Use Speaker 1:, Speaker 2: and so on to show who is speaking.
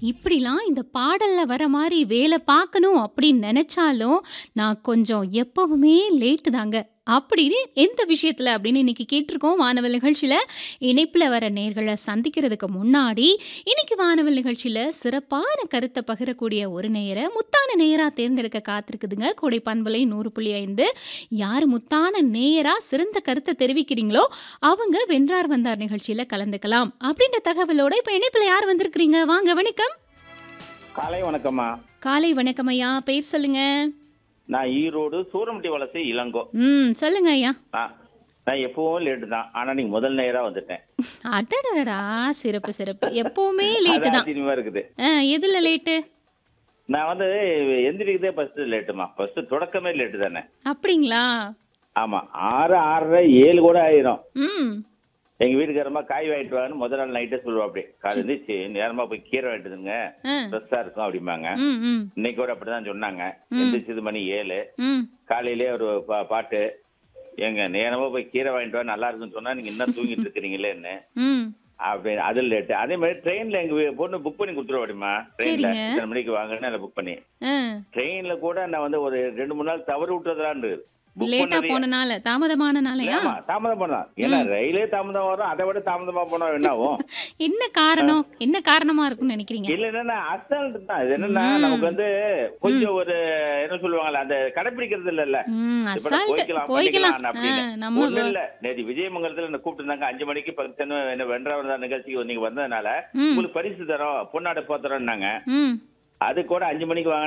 Speaker 1: இப்படிலாம் இந்த பாடல்ல வர மாரி வேலை பார்க்கணும் அப்படின்னு நெனச்சாலும், நான் கொஞ்சம் எப்பவுமே லேட்டு தாங்க. அப்படின்னு எந்த விஷயத்துல அப்படின்னு இன்னைக்கு கேட்டிருக்கோம் வானவல் நிகழ்ச்சியில. இணைப்புல வர நேயர்கள சந்திக்கிறதுக்கு முன்னாடி, இன்னைக்கு வானவல் நிகழ்ச்சியில சிறப்பான கருத்த பகிரக்கூடிய ஒரு நேயர முத்தான நேயரா தேர்ந்தெடுக்க காத்திருக்குதுங்க. கோடை பண்பலை 100.5 யார் முத்தான நேயரா சிறந்த கருத்த தெரிவிக்கிறீங்களோ, அவங்க வென்றார் வந்தார் நிகழ்ச்சியில கலந்துக்கலாம். அப்படின்ற தகவலோட இப்ப இணைப்புல யார் வந்திருக்கிறீங்க? வாங்க வணக்கம்.
Speaker 2: காலை வணக்கம்மா
Speaker 1: காலை வணக்கம் ஐயா. பேர் சொல்லுங்க.
Speaker 2: நான் ஈரோடு சூரமட்டி வலசை இளங்கோ
Speaker 1: ம். சொல்லுங்க ஐயா.
Speaker 2: நான் நான் எப்பவும் லேட்டு தான் ஆனா நீங்க முதல் நேரா வந்துட்டேன்
Speaker 1: அடடடடா! சிறப்பு, சிறப்பு. எப்பவுமே லேட்டு
Speaker 2: அதான்
Speaker 1: தான்.
Speaker 2: ஆச்சரியமா இருக்குது
Speaker 1: ஆ எதுல லேட்டு?
Speaker 2: நான் வந்து எந்திரிக்கிறதே ஃபர்ஸ்ட் லேட்டுமா ஃபர்ஸ்ட் தொடக்கமே லேட்டு தானே
Speaker 1: அப்படிங்களா?
Speaker 2: ஆமா ஆறு ஆறரை ஏழு கூட ஆயிரும்
Speaker 1: ம்.
Speaker 2: எங்க வீட்டுக்காரமா காய் வாங்கிட்டு வான்னு முதல் நாள் நைட்டே சொல்லுவா அப்படி காலை எந்திரிச்சு நேரமா போய் கீரை வாங்கிட்டு வந்துங்க
Speaker 1: ஆ.
Speaker 2: ஃப்ரெஷ்ஷா இருக்கும் அப்படிம்பாங்க
Speaker 1: ம், ம்.
Speaker 2: இன்னைக்கு கூட அப்படிதான் சொன்னாங்க எந்திரிச்சது மணி ஏழு
Speaker 1: ம்.
Speaker 2: காலையிலே ஒரு பா- பாட்டு ஏங்க நேரமா போய் கீரை வாங்கிட்டு வா நல்லா இருக்குன்னு சொன்னா நீங்க இன்னும் தூங்கிட்டு இருக்கிறீங்களேன்னு
Speaker 1: ம்.
Speaker 2: அப்படி அது லேட்டு அதே மாதிரி ட்ரெயின்ல எங்க வீ- பொண்ணு புக் பண்ணி கொடுத்துருவாடிமா ட்ரெயின்ல
Speaker 1: சரிங்க.
Speaker 2: இத்தனை மணிக்கு வாங்கன்னு அதை புக் பண்ணி
Speaker 1: ஆ.
Speaker 2: ட்ரெயின்ல கூட நான் வந்து ஒரு ரெண்டு மூணு நாள் தவறு விட்டுறதான்னு புக்
Speaker 1: லேட்டா
Speaker 2: பண்ணது
Speaker 1: போனனால, தாமதமானனாலயா?
Speaker 2: ஆமா தாமதம் பண்ணலாம் ஏன்னா ரயிலே தாமதம் வரும் அதை விட தாமதமா போனா என்ன ஆகும்
Speaker 1: என்ன காரணம்? என்ன காரணமா இருக்கும்னு நினைக்கிறீங்க?
Speaker 2: இல்ல என்னன்னா அசால்ட் தான் இது என்னன்னா நமக்கு வந்து கொஞ்சம் ஒரு என்ன சொல்லுவாங்கல்ல அந்த கடைபிடிக்கிறது இல்லல்ல
Speaker 1: ம்.
Speaker 2: இப்ப நான்
Speaker 1: அசால்ட்
Speaker 2: போய்க்கலாம்
Speaker 1: போய்க்கலாம்.
Speaker 2: பண்ணிக்கலாம்
Speaker 1: ஆ,
Speaker 2: அப்படின்னு
Speaker 1: நம்ம
Speaker 2: ஒண்ணு இல்ல நேற்று விஜயமங்கலத்துல என்ன கூப்பிட்டுருந்தாங்க அஞ்சு மணிக்கு பத்து என்ன வென்றாவது நிகழ்ச்சிக்கு நீங்க வந்ததுனால
Speaker 1: ம்.
Speaker 2: உங்களுக்கு பரிசு தரோம் பொன்னாடை போத்துறோம்னாங்க
Speaker 1: ம்.
Speaker 2: அது கூட அஞ்சு மணிக்கு வாங்க